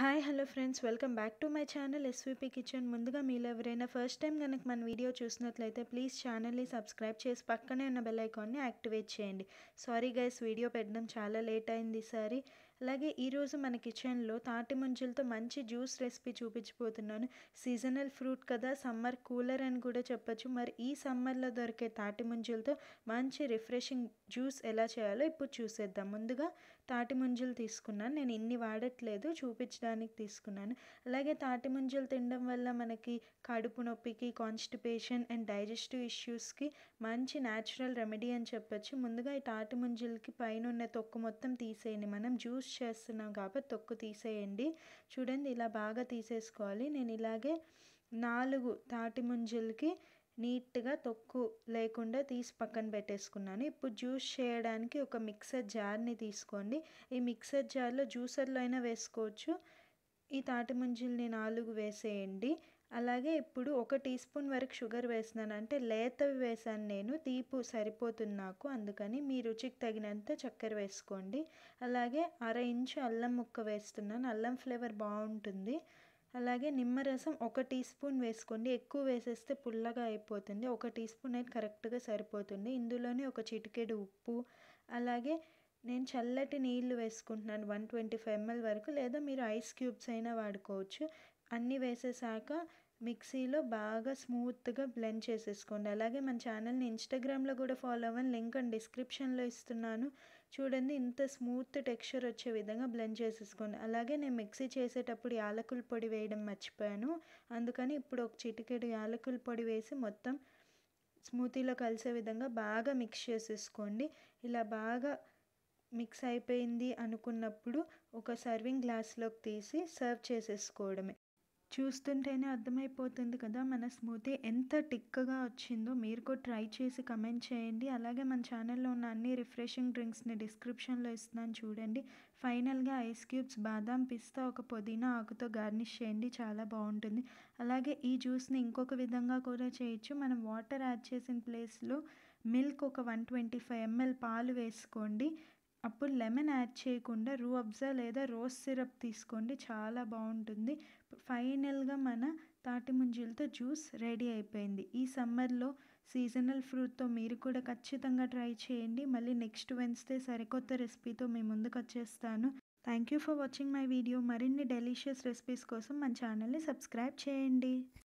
hi hello friends welcome back to my channel SVP kitchen ముందుగా మీరు ఎవరైనా first time కనుక మన వీడియో చూసినట్లయితే ప్లీజ్ ఛానల్ని సబ్స్క్రైబ్ చేసి పక్కనే ఉన్న బెల్ ఐకాన్ని యాక్టివేట్ చేయండి సారీ గైస్ వీడియో పెట్టడం చాలా లేట్ అయింది ఈసారి అలాగే ఈరోజు మన కిచెన్లో తాటి ముంజలతో మంచి జ్యూస్ రెసిపీ చూపించిపోతున్నాను సీజనల్ ఫ్రూట్ కదా సమ్మర్ కూలర్ అని కూడా చెప్పొచ్చు మరి ఈ సమ్మర్లో దొరికే తాటి ముంజలతో మంచి రిఫ్రెషింగ్ జ్యూస్ ఎలా చేయాలో ఇప్పుడు చూసేద్దాం ముందుగా తాటి ముంజలు తీసుకున్నాను నేను ఇన్ని వాడట్లేదు చూపించడానికి తీసుకున్నాను అలాగే తాటి ముంజలు తినడం వల్ల మనకి కడుపు నొప్పికి కాన్స్టిపేషన్ అండ్ డైజెస్టివ్ ఇష్యూస్కి మంచి న్యాచురల్ రెమెడీ అని చెప్పొచ్చు ముందుగా ఈ తాటి ముంజలకి పైన ఉన్న తొక్కు మొత్తం తీసేయండి మనం జ్యూస్ చేస్తున్నాం కాబట్టి తొక్కు తీసేయండి చూడండి ఇలా బాగా తీసేసుకోవాలి నేను ఇలాగే నాలుగు తాటి ముంజలకి నీట్గా తొక్కు లేకుండా తీసి పక్కన పెట్టేసుకున్నాను ఇప్పుడు జ్యూస్ చేయడానికి ఒక మిక్సర్ జార్ని తీసుకోండి ఈ మిక్సర్ జార్లో జ్యూసర్లో అయినా వేసుకోవచ్చు ఈ తాటి ముంజల్ని నాలుగు వేసేయండి అలాగే ఇప్పుడు ఒక టీ స్పూన్ వరకు షుగర్ వేస్తున్నాను అంటే లేతవి వేసాను నేను తీపు సరిపోతుంది నాకు అందుకని మీ రుచికి తగినంత చక్కెర వేసుకోండి అలాగే అర ఇంచు అల్లం ముక్క వేస్తున్నాను అల్లం ఫ్లేవర్ బాగుంటుంది అలాగే నిమ్మరసం ఒక టీ స్పూన్ వేసుకోండి ఎక్కువ వేసేస్తే పుల్లగా అయిపోతుంది ఒక టీ స్పూన్ అయితే కరెక్ట్గా సరిపోతుంది ఇందులోనే ఒక చిటికెడు ఉప్పు అలాగే నేను చల్లటి నీళ్లు వేసుకుంటున్నాను వన్ ట్వంటీ ఫైవ్ ఎంఎల్ వరకు లేదా మీరు ఐస్ క్యూబ్స్ అయినా వాడుకోవచ్చు అన్నీ వేసేసాక మిక్సీలో బాగా స్మూత్గా బ్లెండ్ చేసేసుకోండి అలాగే మన ఛానల్ని ఇన్స్టాగ్రామ్లో కూడా ఫాలో అవ్వని లింక్ అని డిస్క్రిప్షన్లో ఇస్తున్నాను చూడండి ఇంత స్మూత్ టెక్స్చర్ వచ్చే విధంగా బ్లెండ్ చేసేసుకోండి అలాగే నేను మిక్సీ చేసేటప్పుడు యాలకుల పొడి వేయడం మర్చిపోయాను అందుకని ఇప్పుడు ఒక చిటికెడు యాలకుల పొడి వేసి మొత్తం స్మూతీలో కలిసే విధంగా బాగా మిక్స్ చేసేసుకోండి ఇలా బాగా మిక్స్ అయిపోయింది అనుకున్నప్పుడు ఒక సర్వింగ్ గ్లాస్లోకి తీసి సర్వ్ చేసేసుకోవడమే చూస్తుంటేనే అర్థమైపోతుంది కదా మన స్మూతీ ఎంత టిక్గా వచ్చిందో మీరు కూడా ట్రై చేసి కమెంట్ చేయండి అలాగే మన ఛానల్లో ఉన్న అన్ని రిఫ్రెషింగ్ డ్రింక్స్ని డిస్క్రిప్షన్లో ఇస్తున్నాను చూడండి ఫైనల్గా ఐస్ క్యూబ్స్ బాదాం పిస్తా ఒక పుదీనా ఆకుతో గార్నిష్ చేయండి చాలా బాగుంటుంది అలాగే ఈ జ్యూస్ని ఇంకొక విధంగా కూడా చేయొచ్చు మనం వాటర్ యాడ్ చేసిన ప్లేస్లో మిల్క్ ఒక వన్ ట్వంటీ ఫైవ్ ఎంఎల్ పాలు వేసుకోండి అప్పుడు లెమన్ యాడ్ చేయకుండా రూ అబ్జా లేదా రోజ్ సిరప్ తీసుకోండి చాలా బాగుంటుంది ఫైనల్గా మన తాటి ముంజలతో జ్యూస్ రెడీ అయిపోయింది ఈ సమ్మర్లో సీజనల్ ఫ్రూట్తో మీరు కూడా ఖచ్చితంగా ట్రై చేయండి మళ్ళీ నెక్స్ట్ వెన్స్డే సరికొత్త రెసిపీతో మీ ముందుకు వచ్చేస్తాను thank you for watching my video మరిన్ని డెలిషియస్ రెసిపీస్ కోసం మన ఛానల్ని సబ్స్క్రైబ్ చేయండి